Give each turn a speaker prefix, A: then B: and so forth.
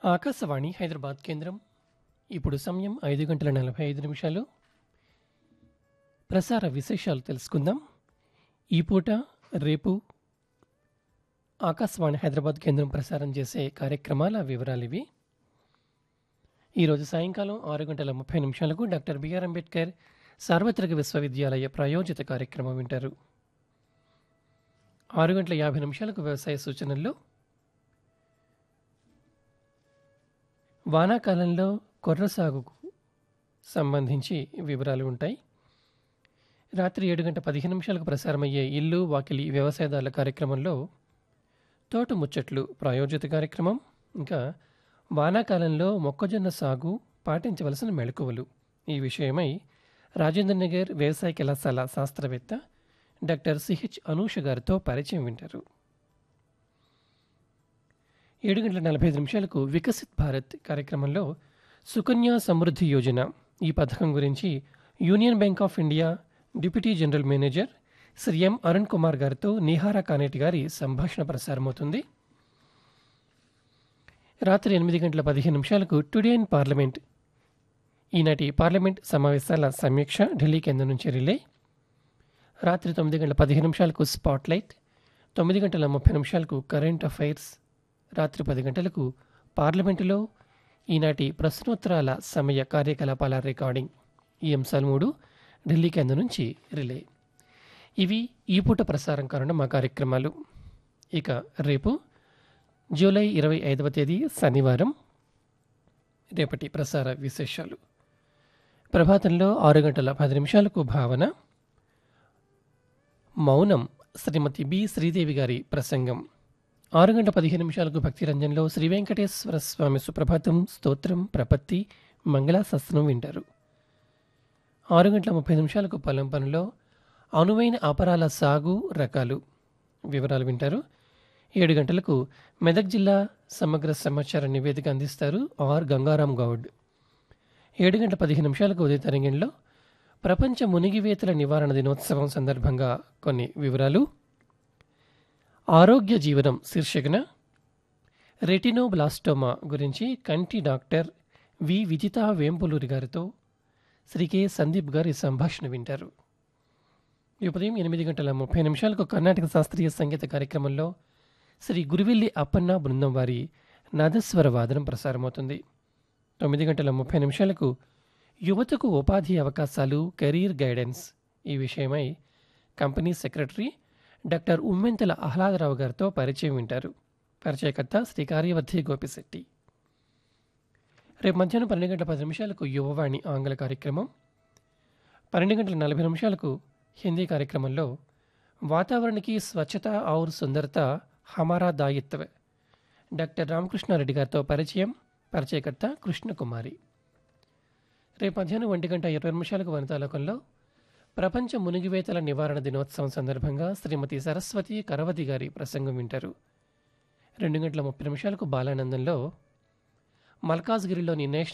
A: ఆకాశవాణి హైదరాబాద్ కేంద్రం ఇప్పుడు సమయం ఐదు గంటల నలభై ఐదు నిమిషాలు ప్రసార విశేషాలు తెలుసుకుందాం ఈ పూట రేపు ఆకాశవాణి హైదరాబాద్ కేంద్రం ప్రసారం చేసే కార్యక్రమాల వివరాలు ఇవి ఈరోజు సాయంకాలం ఆరు గంటల ముప్పై నిమిషాలకు డాక్టర్ బిఆర్ అంబేద్కర్ సార్వత్రిక విశ్వవిద్యాలయ ప్రాయోజిత కార్యక్రమం వింటారు ఆరు గంటల యాభై నిమిషాలకు వ్యవసాయ సూచనల్లో వానాకాలంలో కొర్ర సాగుకు సంబంధించి వివరాలు ఉంటాయి రాత్రి ఏడు గంట పదిహేను నిమిషాలకు ప్రసారమయ్యే ఇల్లు వాకిలి వ్యవసాయదారుల కార్యక్రమంలో తోట ముచ్చట్లు ప్రాయోజిత కార్యక్రమం ఇంకా వానాకాలంలో మొక్కజొన్న సాగు పాటించవలసిన మెళకువలు ఈ విషయమై రాజేంద్ర నగర్ వ్యవసాయ కళాశాల శాస్త్రవేత్త డాక్టర్ సిహెచ్ అనూష గారితో పరిచయం వింటారు ఏడు గంటల నలభై ఐదు నిమిషాలకు వికసిత్ భారత్ కార్యక్రమంలో సుకన్య సమృద్ధి యోజన ఈ పథకం గురించి Union Bank of India deputy general manager Shri M Arun Kumar గారితో నిహారా కానేటి గారి సంభాషణ ప్రసారమవుతుంది రాత్రి ఎనిమిది గంటల పదిహేను నిమిషాలకు టుడే ఇన్ పార్లమెంట్ ఈనాటి పార్లమెంట్ సమావేశాల సమీక్ష ఢిల్లీ కేంద్రం నుంచి రిలే రాత్రి తొమ్మిది గంటల పదిహేను నిమిషాలకు స్పాట్లైట్ తొమ్మిది గంటల ముప్పై నిమిషాలకు కరెంట్ అఫైర్స్ రాత్రి పది గంటలకు పార్లమెంటులో ఈనాటి ప్రశ్నోత్తరాల సమయ కార్యకలాపాల రికార్డింగ్ ఈ అంశాలు మూడు ఢిల్లీ కేంద్రం నుంచి రిలే ఇవి ఈ పూట ప్రసారం కానున్న మా కార్యక్రమాలు ఇక రేపు జూలై ఇరవై ఐదవ తేదీ శనివారం రేపటి ప్రసార విశేషాలు ప్రభాతంలో ఆరు గంటల పది నిమిషాలకు భావన మౌనం శ్రీమతి బి శ్రీదేవి గారి ప్రసంగం ఆరు గంట పదిహేను నిమిషాలకు భక్తి రంజన్లో శ్రీ వెంకటేశ్వర స్వామి సుప్రభాతం స్తోత్రం ప్రపత్తి మంగళాశాస్త్రం వింటారు ఆరు గంటల ముప్పై నిమిషాలకు పొలం పనిలో అనువైన అపరాల సాగు రకాలు వివరాలు వింటారు ఏడు గంటలకు మెదక్ జిల్లా సమగ్ర సమాచార నివేదిక అందిస్తారు ఆర్ గంగారాం గౌడ్ ఏడు గంట పదిహేను నిమిషాలకు ఉదయ తరంగంలో ప్రపంచ మునిగివేతల నివారణ దినోత్సవం సందర్భంగా కొన్ని వివరాలు ఆరోగ్య జీవనం శీర్షికన రెటినోబ్లాస్టోమా గురించి కంటి డాక్టర్ వి విజిత వేంపులూరి గారితో శ్రీ కె సందీప్ గారి సంభాషణ వింటారు ఈ ఉదయం ఎనిమిది గంటల ముప్పై నిమిషాలకు కర్ణాటక శాస్త్రీయ సంగీత కార్యక్రమంలో శ్రీ గురువిల్లి అప్పన్న బృందం వారి నాదస్వర వాదనం ప్రసారమవుతుంది తొమ్మిది గంటల ముప్పై నిమిషాలకు యువతకు ఉపాధి అవకాశాలు కెరీర్ గైడెన్స్ ఈ విషయమై company secretary doctor Ummenthala Ahladarao గారితో పరిచయం వింటారు పరిచయకర్త శ్రీ కార్యవర్ధి గోపిశెట్టి రేపు మధ్యాహ్నం పన్నెండు గంటల పది నిమిషాలకు యువవాణి ఆంగ్ల కార్యక్రమం పన్నెండు గంటల నలభై నిమిషాలకు హిందీ కార్యక్రమంలో వాతావరణకి స్వచ్ఛత ఔర్ సుందరత హమారా దాయిత్వ డాక్టర్ రామకృష్ణారెడ్డి గారితో పరిచయం పరిచయకర్త కృష్ణకుమారి రేపు మధ్యాహ్నం ఒంటి గంట ఇరవై నిమిషాలకు వనితాలోకంలో ప్రపంచ మునిగివేతల నివారణ దినోత్సవం సందర్భంగా శ్రీమతి సరస్వతి కరవతి గారి ప్రసంగం వింటారు రెండు గంటల ముప్పై నిమిషాలకు బాలానందంలో మల్కాజ్గిరిలోని నేషనల్